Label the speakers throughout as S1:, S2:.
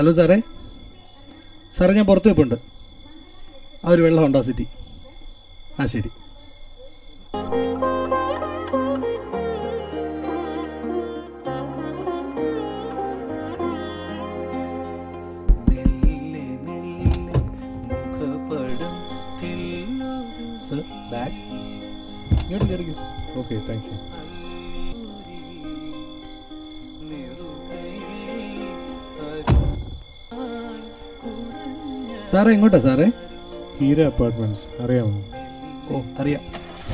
S1: Hello സാറേ സാറേ ഞാൻ പുറത്ത് വെപ്പുണ്ട് ആ ഒരു വെള്ള ഹോണ്ടാ സിറ്റി ആ ശരി സർ ബാഗ് ഇങ്ങോട്ട് കയറിക്കോ
S2: ഓക്കെ താങ്ക് യു
S1: സാറേ എങ്ങോട്ടാ സാറേ
S2: ഹീര അപ്പാർട്ട്മെന്റ്സ് അറിയാമോ
S1: ഓ അറിയാം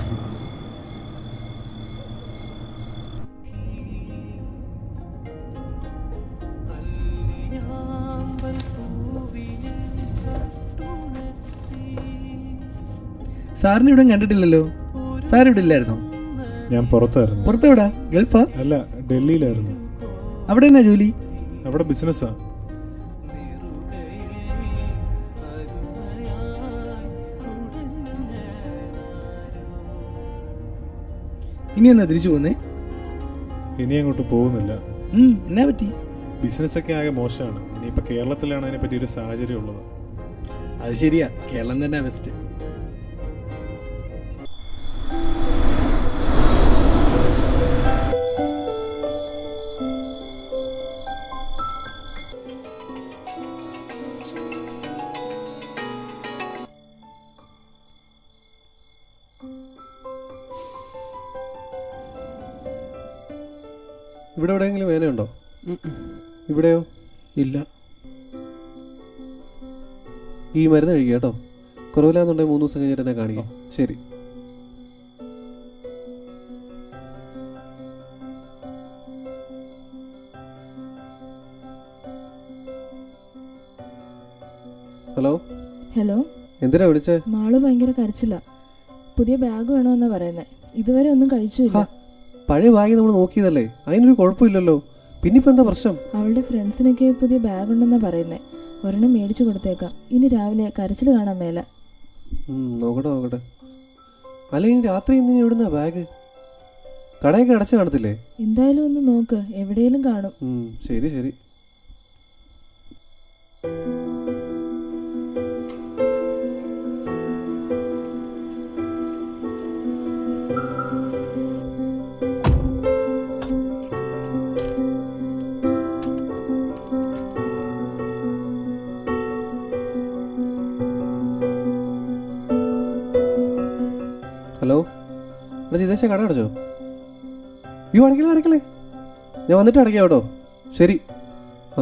S1: സാറിനെ ഇവിടെ കണ്ടിട്ടില്ലല്ലോ സാർ ഇവിടെ ഇല്ലായിരുന്നോ
S2: ഞാൻ പുറത്തായിരുന്നു
S1: പുറത്തെവിടാ ഗൾഫാ
S2: അല്ല ഡൽഹിയിലായിരുന്നു
S1: അവിടെ എന്നാ ജോലി
S2: അവിടെ ബിസിനസ്സാ
S1: ഇനി എന്നാ തിരിച്ചു പോന്നേ
S2: ഇനി അങ്ങോട്ട് പോകുന്നില്ല
S1: ഉം, എന്നാ പറ്റി
S2: ബിസിനസ് ഒക്കെ ആകെ മോശമാണ് ഇനിയിപ്പോൾ കേരളത്തിലാണ് അതിനെ പറ്റി ഒരു സാഹചര്യം ഉള്ളത്
S1: അത് ശരിയാ കേരളം തന്നെ ബെസ്റ്റ്
S3: ഇവിടെ എവിടെയെങ്കിലും വേനയുണ്ടോ ഇവിടെയോ
S1: ഇല്ല
S3: ഈ മരുന്ന് കഴിക്കുക കേട്ടോ കുറവില്ലാന്നുണ്ടെങ്കിൽ മൂന്ന് ദിവസം കഴിഞ്ഞിട്ട് എന്നെ കാണിക്കാം ശരി ഹലോ
S4: ഹലോ
S3: എന്തിനാ വിളിച്ചേ
S4: മാള് ഭയങ്കര കരച്ചില്ല പുതിയ ബാഗ് വേണമെന്നാ പറയുന്നത് ഇതുവരെ ഒന്നും കഴിച്ചില്ല
S3: ഹാ, പഴയ ബാഗ് നമ്മൾ നോക്കിയതല്ലേ അതിനൊരു കുഴപ്പമില്ലല്ലോ പിന്നിപ്പോ എന്താ പ്രശ്നം
S4: അവളുടെ ഫ്രണ്ട്സിനൊക്കെ പുതിയ ബാഗ് ഉണ്ടെന്നാ പറയുന്നത് ഒരെണ്ണം മേടിച്ചു കൊടുത്തേക്കാം ഇനി രാവിലെ കരച്ചിൽ കാണാൻ മേല
S3: ഉം, നോക്കട്ടെ നോക്കട്ടെ അല്ല ഇനി രാത്രി ഇന്ന് എവിടുന്നാ ബാഗ് കടയൊക്കെ അടച്ചു കാണത്തില്ലേ
S4: എന്തായാലും ഒന്ന് നോക്ക് എവിടെയെങ്കിലും കാണും
S3: ഉം, ശരി ശരി ഹലോ എടാ ജിതേശ കട അടച്ചോ അയ്യോ അടയ്ക്കലേ അടയ്ക്കലേ ഞാൻ വന്നിട്ട് അടയ്ക്കാം കേട്ടോ ശരി ആ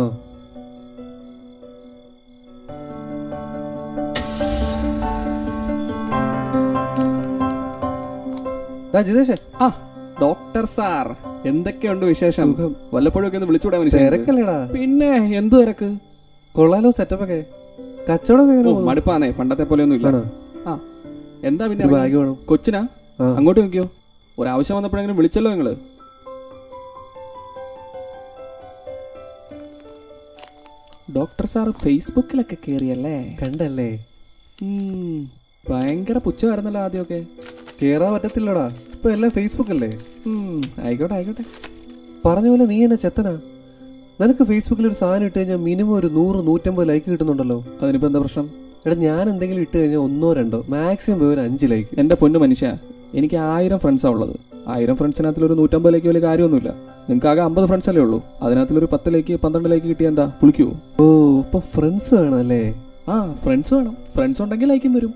S3: ഡാ ജിതേശേ
S5: ആ ഡോക്ടർ സാർ എന്തൊക്കെയുണ്ട് വിശേഷം
S3: സുഖം.
S5: വല്ലപ്പോഴും ഒക്കെ ഒന്ന് വിളിച്ചുകൂടാ മനുഷ്യൻ
S3: തിരക്കല്ലേടാ
S5: പിന്നെ എന്തു തിരക്ക്
S3: കൊള്ളാലോ സെറ്റപ്പ് ഒക്കെ കച്ചവടം
S5: ഓ
S3: എങ്ങനെ പോകുന്നു?
S5: മടുപ്പാന്നേ പണ്ടത്തെ പോലെ ഒന്നും ഇല്ല
S3: ആണോ?
S5: ആ എന്താ പിന്നെ
S3: ഒരു
S5: ഇറങ്ങി?
S3: ബാഗ് വേണം
S5: കൊച്ചിനാ
S3: ആ.
S5: അങ്ങോട്ട് നോക്കിയോ ഒരാവശ്യം വന്നപ്പോഴെങ്കിലും വിളിച്ചല്ലോ നിങ്ങള് ഡോക്ടർ സാർ ഫേസ്ബുക്കിലൊക്കെ കേറിയല്ലേ
S3: കണ്ടല്ലേ
S5: ഉം, ഭയങ്കര പുച്ഛമായിരുന്നല്ലോ ആദ്യമൊക്കെ
S3: കേറാൻ പറ്റത്തില്ലടാ ഇപ്പൊ എല്ലാം ഫേസ്ബുക്ക് അല്ലേ
S5: ഉം, ആയിക്കോട്ടെ ആയിക്കോട്ടെ
S3: പറഞ്ഞ പോലെ നീ എന്നെ ചെത്തനാ നിനക്ക് ഫേസ്ബുക്കിൽ ഒരു സാധനം ഇട്ട് കഴിഞ്ഞാൽ മിനിമം ഒരു നൂറ് നൂറ്റമ്പത് ലൈക്ക് കിട്ടുന്നുണ്ടല്ലോ
S5: അതിനിപ്പോ എന്താ പ്രശ്നം
S3: എടാ ഞാൻ എന്തെങ്കിലും ഇട്ട് കഴിഞ്ഞാൽ ഒന്നോ രണ്ടോ മാക്സിമം പോയി ഒരു അഞ്ച് ലൈക്ക്
S5: എന്റെ പൊന്നു മനുഷ്യ എനിക്ക് ആയിരം ഫ്രണ്ട്സാ ഉള്ളത് ആയിരം ഫ്രണ്ട്സിനകത്തിൽ ഒരു നൂറ്റമ്പതിലേക്ക് വലിയ കാര്യമൊന്നുമില്ല നിങ്ങൾക്ക് ആകെ അമ്പത് ഫ്രണ്ട്സ് അല്ലേ ഉള്ളൂ അതിനകത്തിൽ ഒരു പത്തിലേക്ക് പന്ത്രണ്ടിലേക്ക് കിട്ടിയ എന്താ പുളിക്കുവോ
S3: ഓ അപ്പൊ ഫ്രണ്ട്സ് വേണം അല്ലേ
S5: ആ ഫ്രണ്ട്സ് വേണം ഫ്രണ്ട്സ് ഉണ്ടെങ്കിൽ ലൈക്കും വരും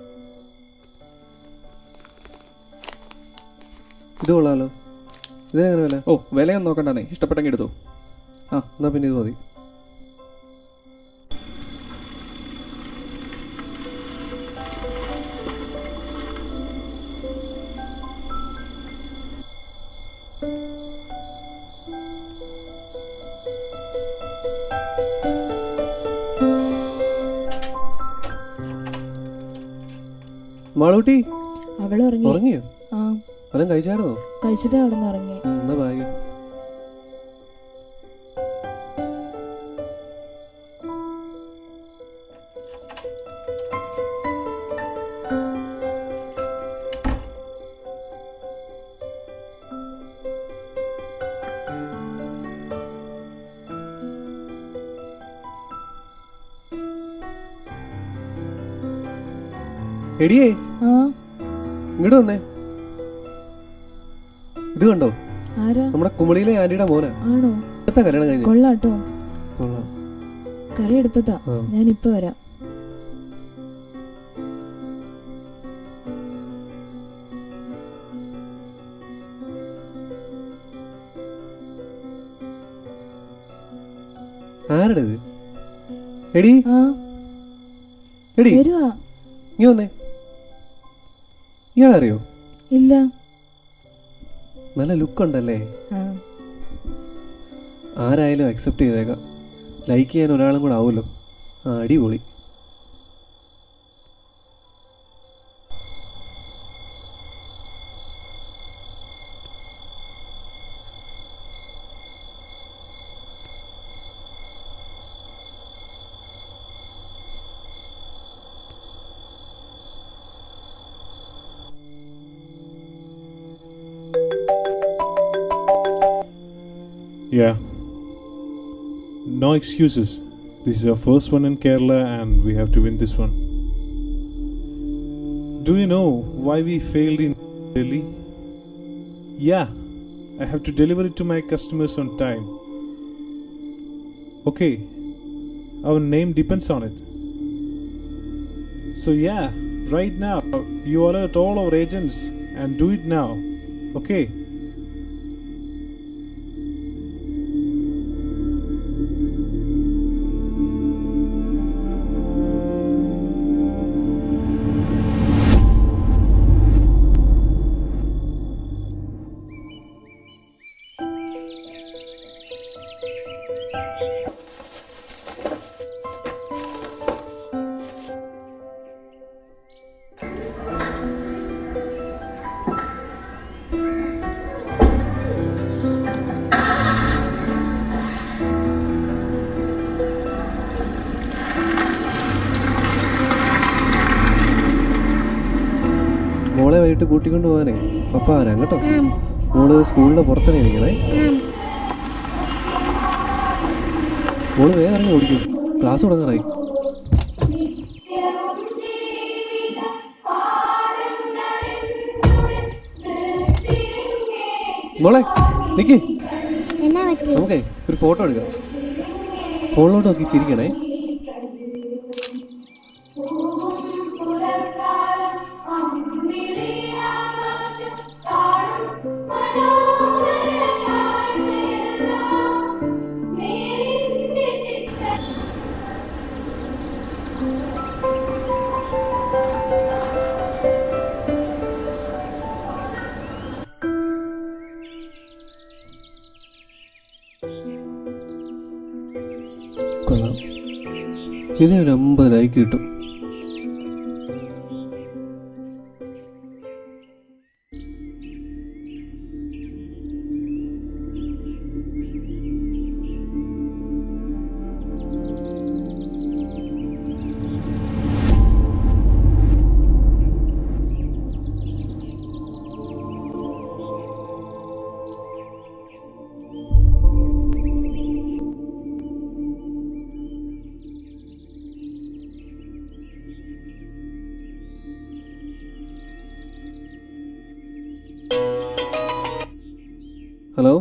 S3: ഇത് കൊള്ളാലോ ഇതെങ്ങനെ വില
S5: ഓ വിലയൊന്നും നോക്കണ്ടെന്നേ ഇഷ്ടപ്പെട്ടെങ്കിൽ എടുത്തോ ആ
S3: എന്നാ പിന്നെ ഇത് മതി മാളൂട്ടി
S4: അവൾ ഉറങ്ങി
S3: ഉറങ്ങിയോ
S4: ആ
S3: വല്ലതും കഴിച്ചായിരുന്നോ
S4: കഴിച്ചിട്ട് അവിടെ നിന്ന് ഉറങ്ങി
S3: ഉം, എന്നാ ബാഗ് എടിയേ
S4: ആ
S3: ഇങ്ങോട്ട് വന്നേ ഇത് കണ്ടോ
S4: ആരാ
S3: നമ്മുടെ കുമളിയിലെ ആന്റിയുടെ മോനാ
S4: ആണോ
S3: അടുത്ത കല്യാണം കഴിഞ്ഞു
S4: കൊള്ളാട്ടോ
S3: കൊള്ളാം
S4: കറി എടുപ്പത്താ
S3: ആ.
S4: ഞാൻ ഇപ്പൊ വരാം
S3: ആരുടെ ഇത് എടി
S4: ആ
S3: എടി
S4: വരുവാ
S3: നീ വന്നേ ഇയാളറിയോ
S4: ഇല്ല
S3: നല്ല ലുക്ക് ഉണ്ടല്ലേ
S4: ആ
S3: ആരായാലും അക്സെപ്റ്റ് ചെയ്തേക്കാം ലൈക്ക് ചെയ്യാൻ ഒരാളും കൂടെ ആവുമല്ലോ ആ അടിപൊളി
S2: Yeah. No excuses. This is our first one in Kerala and we have to win this one. Do you know why we failed in Delhi? Yeah, I have to deliver it to my customers on time. Okay, our name depends on it. So, yeah, right now, you alert all our agents and do it now. Okay?
S3: മോളെ വൈകിട്ട് കൂട്ടിക്കൊണ്ട് പോകാനേ പപ്പ വരാം കേട്ടോ മോള് സ്കൂളിന്റെ പുറത്തന്നെ ഇരിക്കണേ മോള് വേഗം ഇറങ്ങി ഓടിക്കും ക്ലാസ് തുടങ്ങാറായി മോളെ നിക്ക്
S6: എന്നാ പറ്റി
S3: നമുക്കേ ഒരു ഫോട്ടോ എടുക്കാം ഫോണിലോട്ട് നോക്കി ചിരിക്കണേ കൊള്ളാം ഇതിനൊരു അമ്പത് ലൈക്ക് കിട്ടും ഹലോ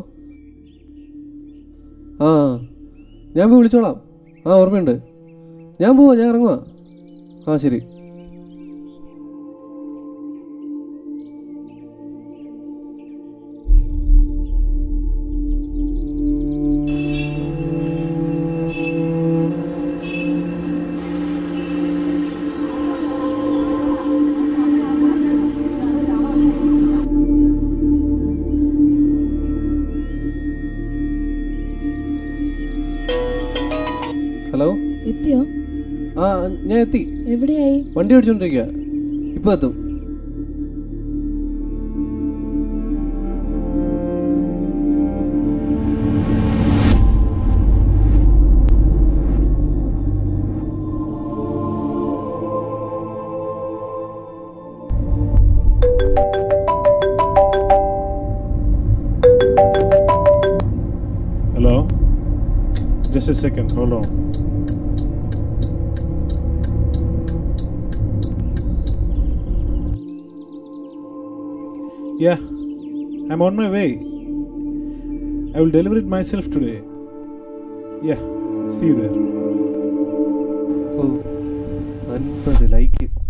S3: ആ ഞാൻ പോയി വിളിച്ചോളാം ആ ഓർമ്മയുണ്ട് ഞാൻ പോവാ ഞാൻ ഇറങ്ങുവാ ആ ശരി ഹലോ
S4: എത്തിയോ
S3: ആ ഞാൻ എത്തി
S4: എവിടെയായി
S3: വണ്ടി ഓടിച്ചോണ്ടിരിക്കുക ഇപ്പൊ എത്തും
S2: Hello? Just a second, hold on. Yeah, I'm on my way. I will deliver it myself today. Yeah, see you there.
S3: ഓ അൻപത് ലൈക്ക്